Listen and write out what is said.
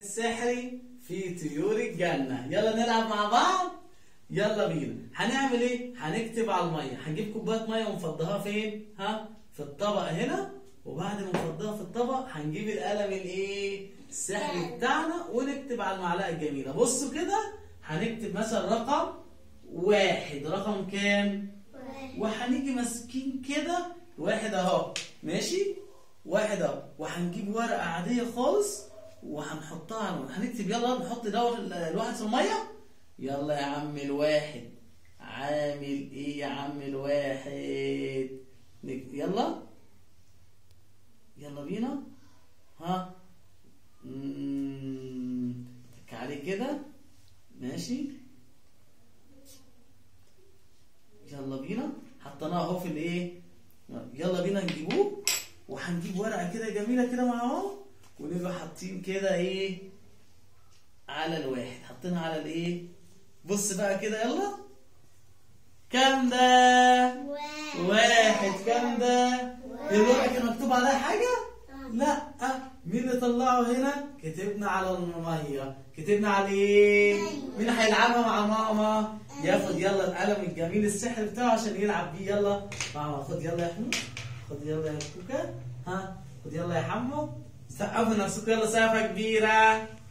السحري في طيور الجنة يلا نلعب مع بعض يلا بينا هنعمل ايه هنكتب على المية هنجيب كوباية مية ونفضها فين ها في الطبق هنا وبعد ما نفضها في الطبق هنجيب القلم الايه السحري بتاعنا ونكتب على المعلقة الجميلة بصوا كده هنكتب مثلا رقم واحد رقم كام وهنيجي ماسكين كده واحد اهو ماشي واحد اهو وهنجيب ورقه عاديه خالص وهنحطها على هنكتب يلا نحط دوت ال- الواحد في الميه يلا يا عم الواحد عامل ايه يا عم الواحد نك- يلا يلا بينا ها مم، تك عليه كده ماشي يلا بينا حطيناه اهو في الايه يلا بينا نجيبوه وهنجيب ورقه كده جميله كده مع اهو ونبقى حاطين كده ايه على الواحد حاطينها على الايه بص بقى كده يلا كام ده واحد كام ده الورقه كان مكتوب عليها حاجه لا مين اللي طلعه هنا كتبنا على الميه كتبنا على ايه مين هيلعبها مع ماما ياخد يلا القلم الجميل السحر بتاعه عشان يلعب بيه يلا ماما خد يلا يا حمو خد يلا يا كوكا ها خد يلا يا حمو سقفوا نفسكم يلا سقفه كبيره